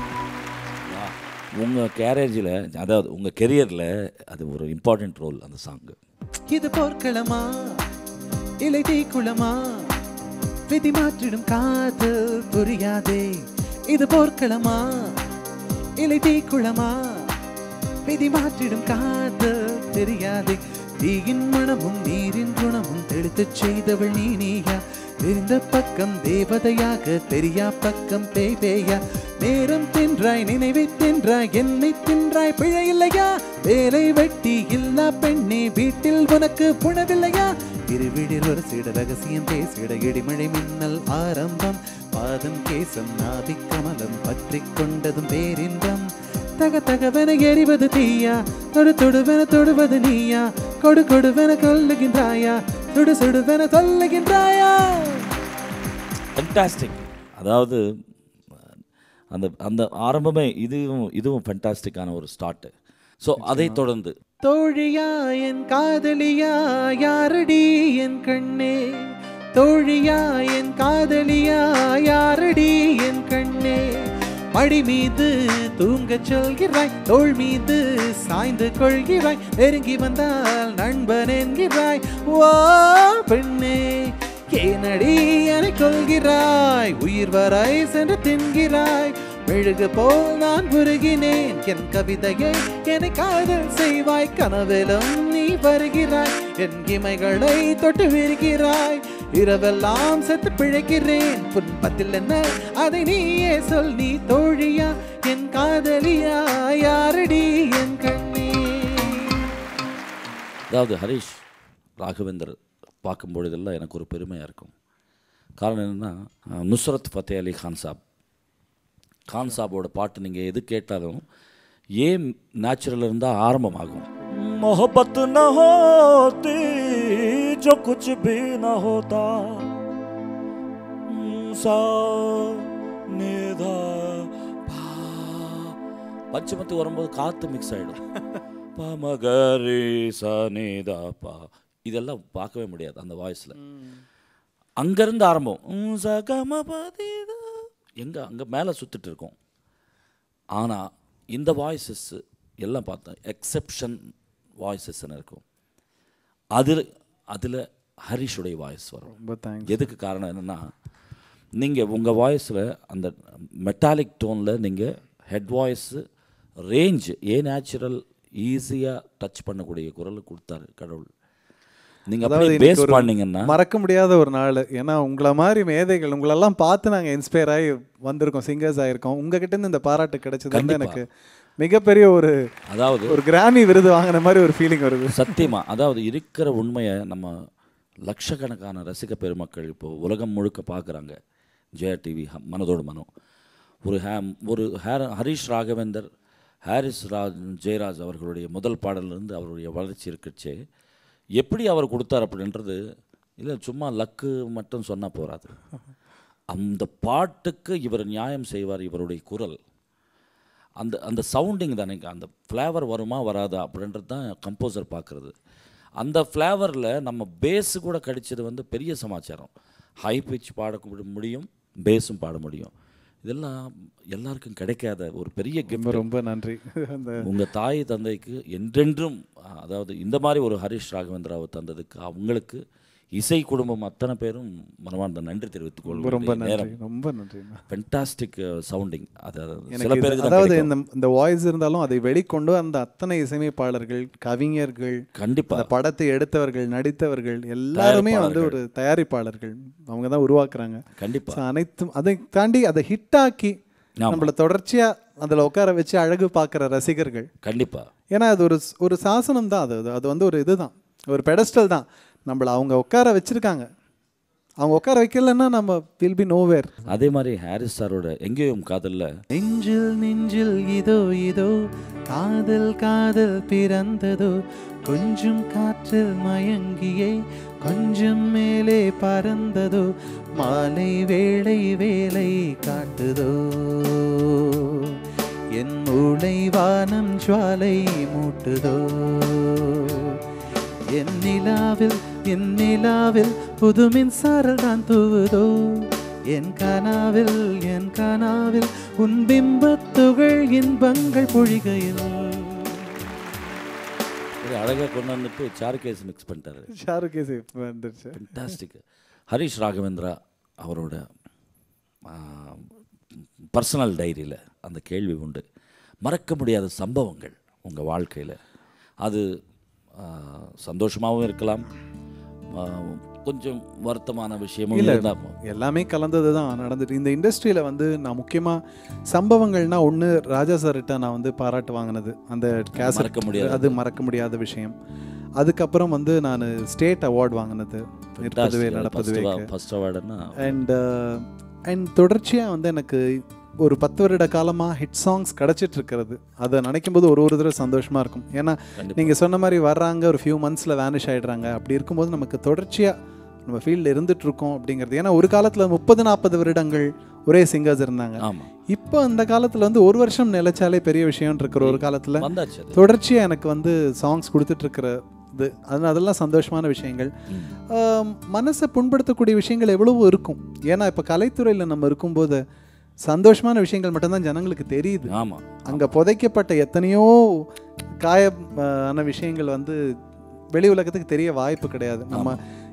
உங்கள் கேரேஜில் அதாவது உங்கள் கெரியரில் அது ஒரு இம்பார்ட்டண்ட் ரோல் அந்த சாங்கு இது போர்க்களமா இலை தீக்குளமா விதி மாற்றிடும் காதல் புரியாதே இது போர்க்களமா இலை தீக்குளமா விதி மாற்றிடும் காதல் தெரியாதே தீயின் மனமும் நீரின் குணமும் தெளித்துச் செய்தவள் நீ நீயா தெரிந்த பக்கம் தேவதையாக தெரியா பக்கம் பேய் பேயா நேரம் தின்றாய் நினைவை தின்றாய் என்னை தின்றாய் பிழை இல்லையா வேலை வெட்டி இல்லா பெண்ணே வீட்டில் உனக்கு புணவில்லையா இருவிடில் ஒரு சிட ரகசியம் பேசிட இடிமழை மின்னல் ஆரம்பம் பாதம் கேசம் நாதி கமலம் பற்றி கொண்டதும் பேரின்பம் தக தகவென எறிவது தீயா தொடு தொடுவென தொடுவது நீயா கொடு கொடுவென கொல்லுகின்றாயா சுடு சுடுவென சொல்லுகின்றாயா ஃபென்டாஸ்டிக் அதாவது அந்த அந்த ஆரம்பமே இதுவும் இதுவும் ஃபென்டாஸ்டிக்கான ஒரு ஸ்டார்ட்டு ஸோ அதை தொடர்ந்து தோழியா என் காதலியா யாரடி என் கண்ணே தோழியா என் காதலியா யாரடி என் கண்ணே மடி மீது தூங்கச் சொல்கிறாய் தோள் மீது சாய்ந்து கொள்கிறாய் நெருங்கி வந்தால் நண்பன் என்கிறாய் ஓ பெண்ணே ஏனடி என கொள்கிறாய் உயிர் வரை சென்று தின்கிறாய் மெழுகு போல் நான் உருகினேன் என் கவிதையை என்னை காதல் செய்வாய் கனவிலும் நீ வருகிறாய் என் இமைகளை தொட்டு விரிகிறாய் இரவெல்லாம் செத்து பிழைக்கிறேன் புன்பத்தில் என்ன அதை நீயே சொல் நீ தோழியா என் காதலியா யாரடி என் கண்ணே அதாவது ஹரிஷ் ராகவேந்தர் பார்க்கும் பொழுதெல்லாம் எனக்கு ஒரு பெருமையாக இருக்கும் காரணம் என்னென்னா நுஸ்ரத் ஃபத்தே அலி கான் சாப் கான் சாபோட பாட்டு நீங்கள் எது கேட்டாலும் ஏன் நேச்சுரல் இருந்தால் ஆரம்பமாகும் मोहब्बत न होती जो कुछ भी न होता सा நிதா பா பஞ்சமத்து வரும்போது காற்று மிக்ஸ் ஆகிடும் பா மகரி ச நிதா பா இதெல்லாம் பார்க்கவே முடியாது அந்த வாய்ஸில் அங்கேருந்து ஆரம்பம் ம், ச, க, ம, ப, தி, த. எங்க அங்கே மேலே சுற்றிட்டு இருக்கோம் ஆனால் இந்த வாய்ஸஸ் எல்லாம் பார்த்தேன் எக்ஸெப்ஷன் வாய்ஸஸ்ன்னு இருக்கும் அதில் அதில் ஹரிஷுடைய வாய்ஸ் வரும் ரொம்ப தேங்க்ஸ் எதுக்கு காரணம் என்னென்னா நீங்கள் உங்கள் வாய்ஸில் அந்த மெட்டாலிக் டோனில் நீங்கள் head voice range a natural ஈஸியாக டச் பண்ணக்கூடிய குரல் கொடுத்தாரு கடவுள் நீங்கள் அதாவது அப்படியே இன்னைக்கு பேஸ் ஒரு பண்ணீங்கன்னா மறக்க முடியாத ஒரு நாள் ஏன்னா உங்களை மாதிரி மேதைகள் உங்களெல்லாம் பார்த்து நாங்கள் இன்ஸ்பயர் ஆகி வந்திருக்கோம் சிங்கர்ஸ் ஆயிருக்கோம் உங்ககிட்ட இருந்து இந்த பாராட்டு கிடைச்சது வந்து கண்டிப்பா. எனக்கு மிகப்பெரிய ஒரு அதாவது ஒரு கிராமி விருது வாங்கின மாதிரி ஒரு ஃபீலிங் வருது சத்தியமா அதாவது இருக்கிற உண்மையை நம்ம லட்சக்கணக்கான ரசிக பெருமக்கள் இப்போ உலகம் முழுக்க பார்க்குறாங்க ஜெயா டிவி மனதோடு மனம் ஒரு ஹே ஒரு ஹேர ஹரிஷ் ராகவேந்தர் ஹாரிஸ் ராஜ் ஜெயராஜ் அவர்களுடைய முதல் பாடலிருந்து அவருடைய வளர்ச்சி இருக்கச்சே எப்படி அவர் கொடுத்தார் அப்படின்றது இல்லை சும்மா லக்கு மட்டும் சொன்னால் போகாது அந்த பாட்டுக்கு இவர் நியாயம் செய்வார் இவருடைய குரல் அந்த அந்த சவுண்டிங் தானே அந்த ஃப்ளேவர் வருமா வராதா அப்படின்றது தான் கம்போசர் பார்க்குறது அந்த ஃப்ளேவரில் நம்ம பேஸு கூட கடிச்சது வந்து பெரிய சமாச்சாரம் ஹை பிச் பாட கு- முடியும் பேஸும் பாட முடியும் இதெல்லாம் எல்லாருக்கும் கிடைக்காத ஒரு பெரிய ரொம்ப கிஃப்ட் ரொம்ப நன்றி அந்த உங்கள் தாய் தந்தைக்கு என்றென்றும் அஹ், அதாவது இந்த மாதிரி ஒரு ஹரிஷ் ராகவேந்திராவை தந்ததுக்கு அவங்களுக்கு இசை குடும்பம் அத்தனை பேரும் மனமார்ந்த நன்றி தெரிவித்துக் ரொம்ப ரொம்ப கொள்வோம் நேரம் நன்றி ரொம்ப நன்றி ஃபென்டாஸ்டிக் சவுண்டிங் அது அது சில எனக்கு இது- பேருக்கு தான் அதாவது கிடைக்கும். இந்த இந்த வாய்ஸ் இருந்தாலும் அதை வெளிக்கொண்டு அந்த அத்தனை இசையமைப்பாளர்கள் கவிஞர்கள் கண்டிப்பா அந்த படத்தை எடுத்தவர்கள் நடித்தவர்கள் எல்லாருமே வந்து ஒரு தயாரிப்பாளர்கள் அவங்க தான் உருவாக்குறாங்க கண்டிப்பா So, அனைத்தும் அதை தாண்டி அதை ஹிட்டாக்கி ஆமா. நம்மள தொடர்ச்சியா அதில் உட்கார வச்சு அழகு பார்க்குற ரசிகர்கள் கண்டிப்பா ஏன்னா அது ஒரு ஒரு சாசனம் தான் அது அது- அது வந்து ஒரு இதுதான் ஒரு பெடஸ்டல் தான் நம்மள அவங்க உட்கார வச்சிருக்காங்க அவங்க உட்கார வைக்கலன்னா நம்ம வில் பி நோவேர் அதே மாதிரி ஹாரிஸ் சாரோட எங்கேயும் காதல்ல நெஞ்சில் நெஞ்சில் இதோ இதோ காதல் காதல் பிறந்ததோ கொஞ்சம் காற்றில் மயங்கியே கொஞ்சம் மேலே பறந்ததோ மாலை வேளை வேலை காட்டுதோ என் மூளை வானம் ஜுவாலை மூட்டுதோ என் நிலாவில் என் நிலாவில் புது மின்சாரல் தான் தூவுதோ என் கனாவில் என் கனாவில் உன் பிம்பத்துகள் இன்பங்கள் பொழிகையில் ஒரு அழகாக கொண்டு வந்துட்டு சாருகேஸ் மிக்ஸ் பண்ணிட்டாரு ஷாருகேஸ் வந்துருச்சு ஃபென்டாஸ்டிக் ஹரிஷ் ராகவேந்திரா அவரோட பர்சனல் டைரியில் அந்த கேள்வி உண்டு மறக்க முடியாத சம்பவங்கள் உங்கள் வாழ்க்கையில் அது சந்தோஷமாகவும் இருக்கலாம் ஆ, கொஞ்சம் வருத்தமான விஷயமும் இல்ல. இருந்தால் எல்லாமே கலந்தது தான் நடந்துட்டு இந்த இண்டஸ்ட்ரியில் வந்து நான் முக்கியமாக சம்பவங்கள்னா ஒன்று ராஜா சார்கிட்ட நான் வந்து பாராட்டு வாங்கினது அந்த கேசட் மறக்க முடியாதது. அது மறக்க முடியாத விஷயம் அதுக்கப்புறம் வந்து நான் ஸ்டேட் அவார்ட் வாங்கினது இருப்பதுவே நடப்பதுவே ஃபர்ஸ்ட் அவார்டுன்னா அண்ட் அண்ட் தொடர்ச்சியாக வந்து எனக்கு ஒரு பத்து வருட காலமாக ஹிட் சாங்ஸ் கிடச்சிட்டு இருக்கிறது அதை நினைக்கும் போது ஒரு ஒரு தடவை சந்தோஷமாக இருக்கும் ஏன்னா கண்டிப்பா. நீங்கள் சொன்ன மாதிரி வர்றாங்க ஒரு ஃபியூ மந்த்ஸில் வேனிஷ் ஆகிடுறாங்க அப்படி இருக்கும்போது நமக்கு தொடர்ச்சியாக நம்ம ஃபீல்டில் இருந்துட்டு இருக்கோம் அப்படிங்கிறது ஏன்னா ஒரு காலத்தில் முப்பது நாற்பது வருடங்கள் ஒரே சிங்கர்ஸ் இருந்தாங்க ஆமாம் இப்போ அந்த காலத்தில் வந்து ஒரு வருஷம் நிலைச்சாலே பெரிய விஷயம் இருக்கிற ஒரு காலத்தில் வந்தாச்சு அது தொடர்ச்சியாக எனக்கு வந்து சாங்ஸ் கொடுத்துட்ருக்கிற இது அது அதெல்லாம் சந்தோஷமான விஷயங்கள் ம். ஆம், மனசை புண்படுத்தக்கூடிய விஷயங்கள் எவ்வளவோ இருக்கும் ஏன்னா இப்போ கலைத்துறையில் நம்ம இருக்கும்போது சந்தோஷமான விஷயங்கள் மட்டும்தான் ஜனங்களுக்கு தெரியுது ஆமாம் அங்கே புதைக்கப்பட்ட எத்தனையோ காயமான விஷயங்கள் வந்து வெளி உலகத்துக்கு தெரிய வாய்ப்பு கிடையாது நம்ம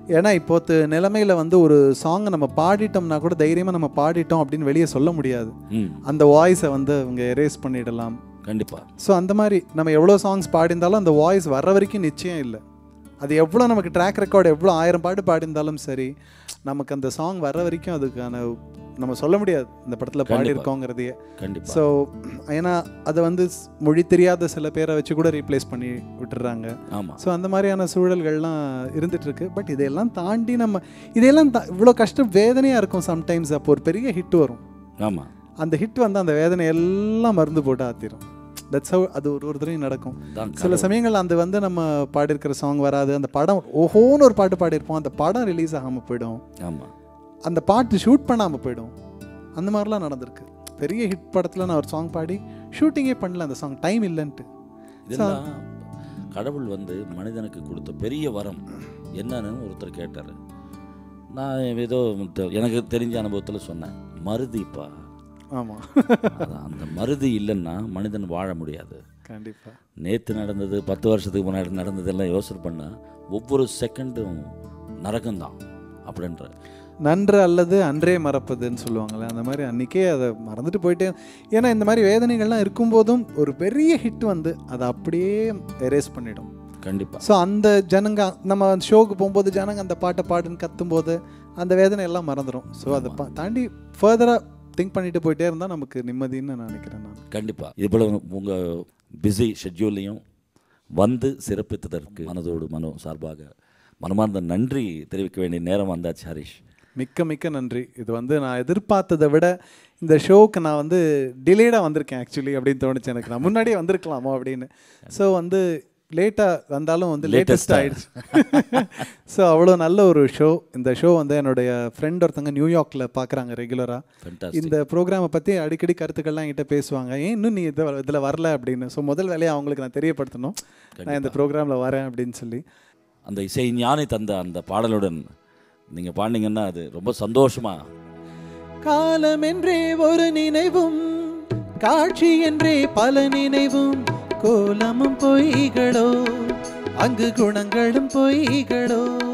ஏன்னா இப்போத்து நிலைமையில வந்து ஒரு சாங்கை நம்ம பாடிட்டோம்னா கூட தைரியமாக நம்ம பாடிட்டோம் அப்படின்னு வெளியே சொல்ல முடியாது ம் அந்த வாய்ஸை வந்து அவங்க எரேஸ் பண்ணிடலாம் கண்டிப்பா ஸோ அந்த மாதிரி நம்ம எவ்வளோ சாங்ஸ் பாடியிருந்தாலும் அந்த வாய்ஸ் வர்ற வரைக்கும் நிச்சயம் இல்லை அது எவ்வளோ நமக்கு ட்ராக் ரெக்கார்டு எவ்வளோ ஆயிரம் பாட்டு பாடியிருந்தாலும் சரி நமக்கு அந்த சாங் வர்ற வரைக்கும் அதுக்கான நம்ம சொல்ல முடியாது இந்த படத்தில் கண்டிப்பா. பாடியிருக்கோங்கிறதையே கண்டிப்பா ஸோ ஏன்னா அதை வந்து ஸ்- மொழி தெரியாத சில பேரை வச்சு கூட ரீப்ளேஸ் பண்ணி விட்டுறாங்க ஆமா ஸோ அந்த மாதிரியான சூழல்கள்லாம் இருந்துட்டு இருக்கு பட் இதையெல்லாம் தாண்டி நம்ம இதையெல்லாம் தா இவ்வளோ கஷ்டம் வேதனையாக இருக்கும் சம்டைம்ஸ் அப்போ ஒரு பெரிய ஹிட் வரும் ஆமா அந்த ஹிட் வந்து அந்த வேதனை எல்லாம் மருந்து போட்டு ஆத்திரும் தட்ஸ் ஹவ் அது ஒரு ஒரு தடவையும் நடக்கும் தான் சில சமயங்கள் அந்த வந்து நம்ம பாடியிருக்கிற சாங் வராது அந்த படம் ஓஹோன்னு ஒரு பாட்டு பாடியிருப்போம் அந்த படம் ரிலீஸ் ஆகாமல் போயிடும் ஆமா அந்த பாட்டு ஷூட் பண்ணாமல் போயிடும் அந்த மாதிரிலாம் நடந்திருக்கு பெரிய ஹிட் படத்தில் நான் ஒரு சாங் பாடி ஷூட்டிங்கே பண்ணல அந்த சாங் டைம் இல்லைன்ட்டு இதெல்லாம் கடவுள் வந்து மனிதனுக்கு கொடுத்த பெரிய வரம் என்னன்னு ஒருத்தர் கேட்டார் நான் ஏதோ த- எனக்கு தெரிஞ்ச அனுபவத்தில் சொன்னேன் மருதிப்பா ஆமாம் அதான் அந்த மருதி இல்லைன்னா மனிதன் வாழ முடியாது கண்டிப்பாக நேற்று நடந்தது பத்து வருஷத்துக்கு முன்னாடி நடந்ததெல்லாம் யோசனை பண்ணால் ஒவ்வொரு செகண்டும் நரகம்தான் அப்படின்ற நன்று அல்லது அன்றே மறப்பதுன்னு சொல்லுவாங்கள்ல அந்த மாதிரி அன்றைக்கே அதை மறந்துட்டு போயிட்டே ஏன்னா இந்த மாதிரி வேதனைகள்லாம் இருக்கும்போதும் ஒரு பெரிய ஹிட் வந்து அதை அப்படியே எரேஸ் பண்ணிடும் கண்டிப்பாக ஸோ அந்த ஜனங்க நம்ம ஷோக்கு போகும்போது ஜனங்க அந்த பாட்டை பாடுன்னு கத்தும்போது அந்த வேதனை எல்லாம் மறந்துடும் ஸோ அதை பா- தாண்டி ஃபர்தராக திங்க் பண்ணிட்டு போயிட்டே இருந்தால் நமக்கு நிம்மதின்னு நான் நினைக்கிறேன் நான் கண்டிப்பாக இது போல் உங்கள் பிஸி ஷெட்யூல்லையும் வந்து சிறப்பித்ததற்கு மனதோடு மனோ சார்பாக மனமார்ந்த நன்றி தெரிவிக்க வேண்டிய நேரம் வந்தாச்சு ஹரிஷ் மிக்க மிக்க நன்றி இது வந்து நான் எதிர்பார்த்ததை விட இந்த ஷோக்கு நான் வந்து டிலேடாக வந்திருக்கேன் ஆக்சுவலி அப்படின்னு தோணுச்சு எனக்கு நான் முன்னாடியே வந்திருக்கலாமோ அப்படின்னு ஸோ வந்து லேட்டாக வந்தாலும் வந்து லேட்டஸ்ட் Latest-ஆ. ஆயிடுச்சு ஸோ அவ்வளோ நல்ல ஒரு ஷோ இந்த ஷோ வந்து என்னுடைய ஃப்ரெண்ட் ஒருத்தங்க நியூயார்க்கில் பார்க்குறாங்க ரெகுலராக ஃபென்டாஸ்டிக் இந்த ப்ரோக்ராமை பற்றி அடிக்கடி கருத்துக்கள்லாம் என்கிட்ட பேசுவாங்க ஏன் இன்னும் நீ இதில் இதில் வரல அப்படின்னு ஸோ முதல் வேலையை அவங்களுக்கு நான் தெரியப்படுத்தணும் நான் இந்த ப்ரோக்ராமில் வரேன் அப்படின்னு சொல்லி அந்த இசை ஞானி தந்த அந்த பாடலுடன் நீங்கள் பாடினீங்கன்னா அது ரொம்ப சந்தோஷமா காலம் என்றே ஒரு நினைவும் காட்சி என்றே பல நினைவும் கோலமும் பொய்களோ அங்கு குணங்களும் பொய்களோ